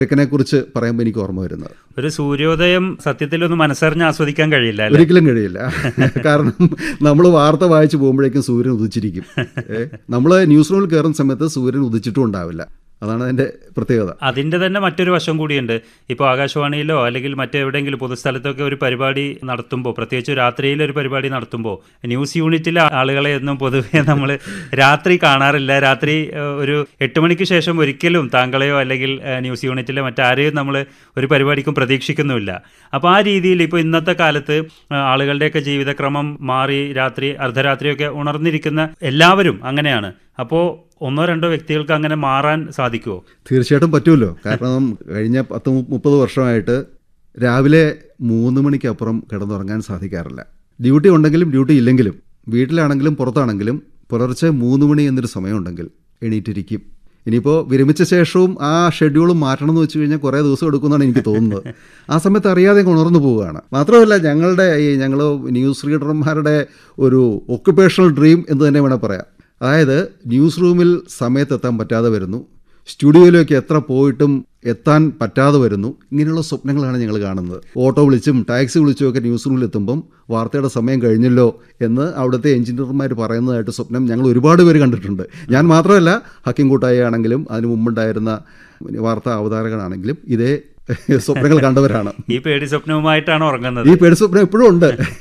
തെക്കനെ കുറിച്ച് പറയുമ്പോൾ എനിക്ക് ഓർമ്മ വരുന്നത് ഒരു സൂര്യോദയം സത്യത്തിലൊന്ന് മനസ്സറിഞ്ഞ് ആസ്വദിക്കാൻ കഴിയില്ല അല്ലേ ഒരിക്കലും കഴിയില്ല കാരണം നമ്മൾ വാർത്ത വായിച്ചു പോകുമ്പോഴേക്കും സൂര്യൻ ഉദിച്ചിരിക്കും നമ്മൾ ന്യൂസ് റൂമിൽ കയറുന്ന സമയത്ത് സൂര്യൻ ഉദിച്ചിട്ടും ഉണ്ടാവില്ല അതാണ് അതിൻ്റെ പ്രത്യേകത അതിന്റെ തന്നെ മറ്റൊരു വശം കൂടിയുണ്ട് ഇപ്പോൾ ആകാശവാണിയിലോ അല്ലെങ്കിൽ മറ്റെവിടെയെങ്കിലും പൊതുസ്ഥലത്തൊക്കെ ഒരു പരിപാടി നടത്തുമ്പോൾ പ്രത്യേകിച്ച് രാത്രിയിൽ ഒരു പരിപാടി നടത്തുമ്പോൾ ന്യൂസ് യൂണിറ്റിലെ ആളുകളെ ഒന്നും പൊതുവെ നമ്മൾ രാത്രി കാണാറില്ല രാത്രി ഏഹ്, ഒരു എട്ട് മണിക്ക് ശേഷം ഒരിക്കലും താങ്കളെയോ അല്ലെങ്കിൽ ഏഹ്, ന്യൂസ് യൂണിറ്റിലെ മറ്റാരെയും നമ്മൾ ഒരു പരിപാടിക്കും പ്രതീക്ഷിക്കുന്നുമില്ല അപ്പോൾ ആ രീതിയിൽ ഇപ്പോൾ ഇന്നത്തെ കാലത്ത് ഏഹ്, ആളുകളുടെയൊക്കെ ജീവിതക്രമം മാറി രാത്രി അർദ്ധരാത്രിയൊക്കെ ഉണർന്നിരിക്കുന്ന എല്ലാവരും അങ്ങനെയാണ് അപ്പോൾ ഒന്നോ രണ്ടോ വ്യക്തികൾക്ക് അങ്ങനെ മാറാൻ സാധിക്കുമോ തീർച്ചയായിട്ടും പറ്റുമല്ലോ കാരണം കഴിഞ്ഞ പത്ത് മു- മുപ്പത് വർഷമായിട്ട് രാവിലെ മൂന്ന് മണിക്കപ്പുറം കിടന്നുറങ്ങാൻ സാധിക്കാറില്ല ഡ്യൂട്ടി ഉണ്ടെങ്കിലും ഡ്യൂട്ടി ഇല്ലെങ്കിലും വീട്ടിലാണെങ്കിലും പുറത്താണെങ്കിലും പുലർച്ചെ മൂന്ന് മണി എന്നൊരു സമയമുണ്ടെങ്കിൽ എണീറ്റിരിക്കും ഇനിയിപ്പോൾ വിരമിച്ച ശേഷവും ആ ഷെഡ്യൂൾ മാറ്റണം എന്ന് വെച്ച് കഴിഞ്ഞാൽ കുറേ ദിവസം എടുക്കുമെന്നാണ് എനിക്ക് തോന്നുന്നത് ആ സമയത്ത് അറിയാതെ അങ്ങ് ഉണർന്നു പോവുകയാണ് മാത്രമല്ല ഞങ്ങളുടെ ഈ ഞങ്ങൾ ന്യൂസ് റീഡർമാരുടെ ഒരു ഒക്കുപേഷണൽ ഡ്രീം എന്ന് തന്നെ വേണം പറയാം അതായത് ന്യൂസ് റൂമിൽ സമയത്തെത്താൻ പറ്റാതെ വരുന്നു സ്റ്റുഡിയോയിലേക്ക് എത്ര പോയിട്ടും എത്താൻ പറ്റാതെ വരുന്നു ഇങ്ങനെയുള്ള സ്വപ്നങ്ങളാണ് ഞങ്ങൾ കാണുന്നത് ഓട്ടോ വിളിച്ചും ടാക്സി വിളിച്ചും ഒക്കെ ന്യൂസ് റൂമിൽ എത്തുമ്പം വാർത്തയുടെ സമയം കഴിഞ്ഞല്ലോ എന്ന് അവിടുത്തെ എഞ്ചിനീയർമാർ പറയുന്നതായിട്ട് സ്വപ്നം ഞങ്ങൾ ഒരുപാട് പേര് കണ്ടിട്ടുണ്ട് ഞാൻ മാത്രമല്ല ഹക്കിം കൂട്ടായി ആണെങ്കിലും അതിന് മുമ്പുണ്ടായിരുന്ന വാർത്താ അവതാരകനാണെങ്കിലും ഇതേ സ്വപ്നങ്ങൾ കണ്ടവരാണ് ഈ പേടി സ്വപ്നവുമായിട്ടാണ് ഉറങ്ങുന്നത് ഈ പേടി സ്വപ്നം എപ്പോഴും ഉണ്ട്